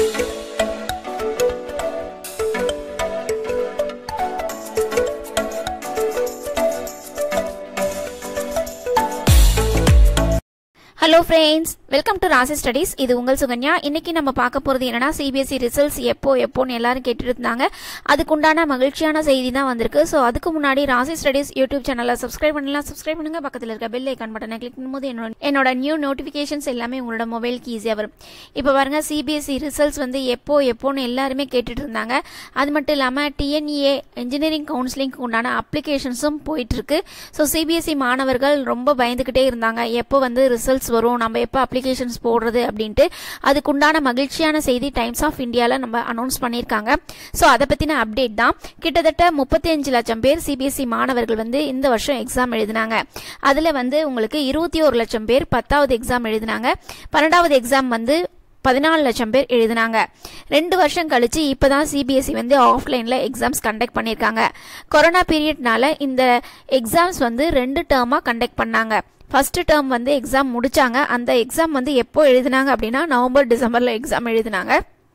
hello friends welcome to Rasi studies இது உங்கள் சுகன்யா இன்னைக்கு நம்ம பார்க்க போகிறது என்னன்னா சிபிஎஸ்சி ரிசல்ட்ஸ் எப்போ எப்போன்னு எல்லாரும் கேட்டுட்டு இருந்தாங்க அதுக்குண்டான மகிழ்ச்சியான செய்தி தான் வந்திருக்கு ஸோ அதுக்கு முன்னாடி ராசி ஸ்டடீஸ் யூடியூப் சேனலை சப்ஸ்கிரைப் பண்ணலாம் சப்ஸ்கிரைப் பண்ணுங்க பக்கத்தில் இருக்க பெல் ஐக்கான் பட்டனை கிளிக் பண்ணும்போது என்னோட என்னோட நியூ நோட்டிஃபிகேஷன்ஸ் எல்லாமே உங்களோட மொபைலுக்கு ஈஸியாக வரும் இப்போ பாருங்க சிபிஎஸ்சி ரிசல்ட்ஸ் வந்து எப்போ எப்போன்னு எல்லாருமே கேட்டுட்டு இருந்தாங்க அது மட்டும் இல்லாமல் டிஎன்இஏ இன்ஜினியரிங் கவுன்சிலிங்க்கு உண்டான அப்ளிகேஷன்ஸும் போயிட்டு இருக்கு ஸோ சிபிஎஸ்சி மாணவர்கள் ரொம்ப பயந்துக்கிட்டே இருந்தாங்க எப்போ வந்து ரிசல்ட்ஸ் வரும் நம்ம எப்போ அப்ளிகேஷன்ஸ் போடுறது அப்படின்ட்டு அதுக்குண்டான மகிழ்ச்சியான செய்தி டைம்ஸ் ஆஃப் இந்தியாவில் நம்ம அனௌன்ஸ் பண்ணியிருக்காங்க ஸோ அதை பற்றின அப்டேட் தான் கிட்டத்தட்ட முப்பத்தி அஞ்சு லட்சம் பேர் சிபிஎஸ்சி மாணவர்கள் வந்து இந்த வருஷம் எக்ஸாம் எழுதினாங்க அதில் வந்து உங்களுக்கு இருபத்தி ஒரு லட்சம் பேர் பத்தாவது எக்ஸாம் எழுதினாங்க பன்னெண்டாவது எக்ஸாம் வந்து பதினாலு லட்சம் பேர் எழுதினாங்க ரெண்டு வருஷம் கழிச்சு இப்பதான் சிபிஎஸ்சி வந்து ஆஃப்லைன்ல எக்ஸாம்ஸ் கண்டக்ட் பண்ணியிருக்காங்க கொரோனா பீரியட்னால இந்த எக்ஸாம்ஸ் வந்து ரெண்டு டேர்மா கண்டக்ட் பண்ணாங்க ஃபர்ஸ்ட் டேர்ம் வந்து எக்ஸாம் முடிச்சாங்க அந்த எக்ஸாம் வந்து எப்போ எழுதினாங்க அப்படின்னா நவம்பர் டிசம்பர்ல எக்ஸாம் எழுதினாங்க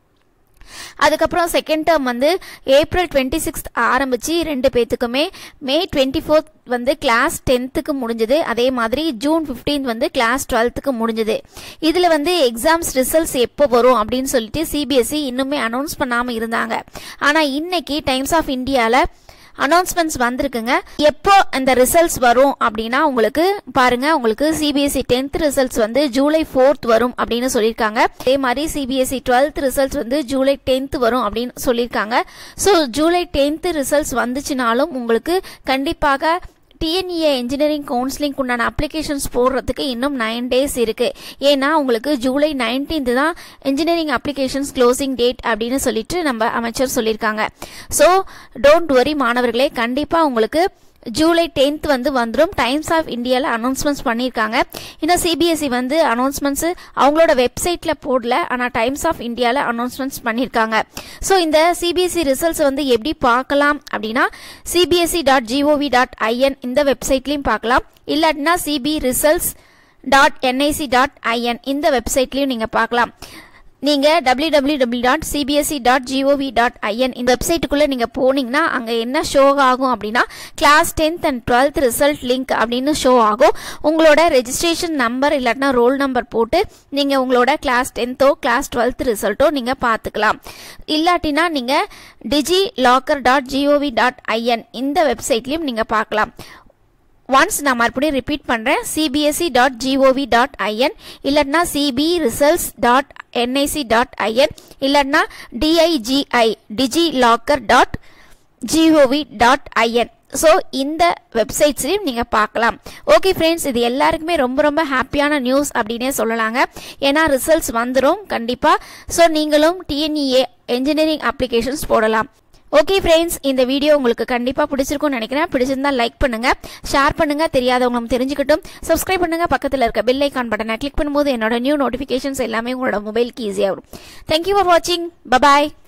அதுக்கப்புறம் செகண்ட் டேர்ம் வந்து ஏப்ரல் டுவெண்ட்டி சிக்ஸ்த் ஆரம்பிச்சு ரெண்டு பேத்துக்குமே மே டுவெண்ட்டி ஃபோர்த் வந்து கிளாஸ் டென்த்துக்கு முடிஞ்சது அதே மாதிரி ஜூன் ஃபிஃப்டீன்த் வந்து கிளாஸ் டுவெல்த்துக்கு முடிஞ்சது இதில் வந்து எக்ஸாம்ஸ் ரிசல்ட்ஸ் எப்போ வரும் அப்படின்னு சொல்லிட்டு சிபிஎஸ்சி இன்னுமே அனௌன்ஸ் பண்ணாமல் இருந்தாங்க ஆனால் இன்னைக்கு டைம்ஸ் ஆஃப் இந்தியாவில் அனௌன்ஸ்மெண்ட்ஸ் வந்திருக்குங்க எப்போ அந்த ரிசல்ட்ஸ் வரும் அப்படின்னா உங்களுக்கு பாருங்க உங்களுக்கு சிபிஎஸ்சி டென்த் ரிசல்ட்ஸ் வந்து ஜூலை ஃபோர்த் வரும் அப்படின்னு சொல்லியிருக்காங்க அதே மாதிரி சிபிஎஸ்சி டுவெல்த் ரிசல்ட்ஸ் வந்து ஜூலை டென்த் வரும் அப்படின்னு சொல்லியிருக்காங்க ஸோ ஜூலை டென்த் ரிசல்ட்ஸ் வந்துச்சுனாலும் உங்களுக்கு கண்டிப்பாக டிஎன்இஏ இன்ஜினியரிங் கவுன்சிலிங் உண்டான அப்ளிகேஷன்ஸ் போடுறதுக்கு இன்னும் நைன் டேஸ் இருக்கு ஏன்னா உங்களுக்கு ஜூலை நைன்டீன்த் தான் இன்ஜினியரிங் அப்ளிகேஷன்ஸ் க்ளோசிங் டேட் அப்படின்னு சொல்லிட்டு நம்ம அமைச்சர் சொல்லியிருக்காங்க ஸோ டோன்ட் வரி மாணவர்களே கண்டிப்பாக உங்களுக்கு ஜூலை டென்த் வந்து வந்துடும் டைம்ஸ் ஆஃப் இந்தியாவில் அனௌன்ஸ்மெண்ட்ஸ் பண்ணியிருக்காங்க இன்னும் சிபிஎஸ்சி வந்து அனௌன்ஸ்மெண்ட்ஸ் அவங்களோட வெப்சைட்டில் போடல ஆனால் டைம்ஸ் ஆஃப் இந்தியாவில் அனௌன்ஸ்மெண்ட்ஸ் பண்ணியிருக்காங்க ஸோ இந்த சிபிஎஸ்சி ரிசல்ட்ஸ் வந்து எப்படி பார்க்கலாம் அப்படின்னா CBSE dot GOV dot IN இந்த வெப்சைட்லையும் பார்க்கலாம் இல்லாட்டினா CB results dot NIC dot IN இந்த வெப்சைட்லையும் நீங்கள் பார்க்கலாம் நீங்க W W W dot CBSE dot GOV dot IN இந்த வெப்சைட்டுக்குள்ள நீங்க போனீங்கன்னா அங்க என்ன ஷோ ஆகும் அப்படின்னா class tenth and twelfth result link அப்படின்னு ஷோ ஆகும் உங்களோட ரெஜிஸ்ட்ரேஷன் நம்பர் இல்லாட்டினா ரோல் நம்பர் போட்டு நீங்க உங்களோட கிளாஸ் டென்த்தோ கிளாஸ் டுவெல்த் ரிசல்ட்டோ நீங்க பார்த்துக்கலாம் இல்லாட்டினா நீங்க digi locker dot GOV dot IN இந்த வெப்சைட்லயும் நீங்க பார்க்கலாம் ஒன்ஸ் நான் மறுபடியும் ரிப்பீட் பண்ணுறேன் CBSE dot GOV dot IN இல்லைன்னா CB results dot NIC dot IN இல்லைன்னா DIGI digi locker dot GOV dot IN so இந்த வெப்சைட்ஸ்லையும் நீங்கள் பார்க்கலாம் ஓகே ஃப்ரெண்ட்ஸ் இது எல்லாருக்குமே ரொம்ப ரொம்ப ஹாப்பியான நியூஸ் அப்படின்னே சொல்லலாங்க ஏன்னா ரிசல்ட்ஸ் வந்துடும் கண்டிப்பாக ஸோ நீங்களும் டிஎன்இஏ என்ஜினியரிங் அப்ளிகேஷன்ஸ் போடலாம் ஓகே ஃப்ரெண்ட்ஸ் இந்த வீடியோ உங்களுக்கு கண்டிப்பாக பிடிச்சிருக்கும்னு நினைக்கிறேன் பிடிச்சிருந்தா லைக் பண்ணுங்க ஷேர் பண்ணுங்க தெரியாதவங்களும் தெரிஞ்சுக்கிட்டும் சப்ஸ்கிரைப் பண்ணுங்க பக்கத்தில் இருக்க பெல் ஐக்கான் பட்டனை கிளிக் பண்ணும்போது என்னோட நியூ நோட்டிஃபிகேஷன்ஸ் எல்லாமே உங்களோட மொபைலுக்கு ஈஸியாக வரும் தேங்க்யூ ஃபார் வாட்சிங் பபாய்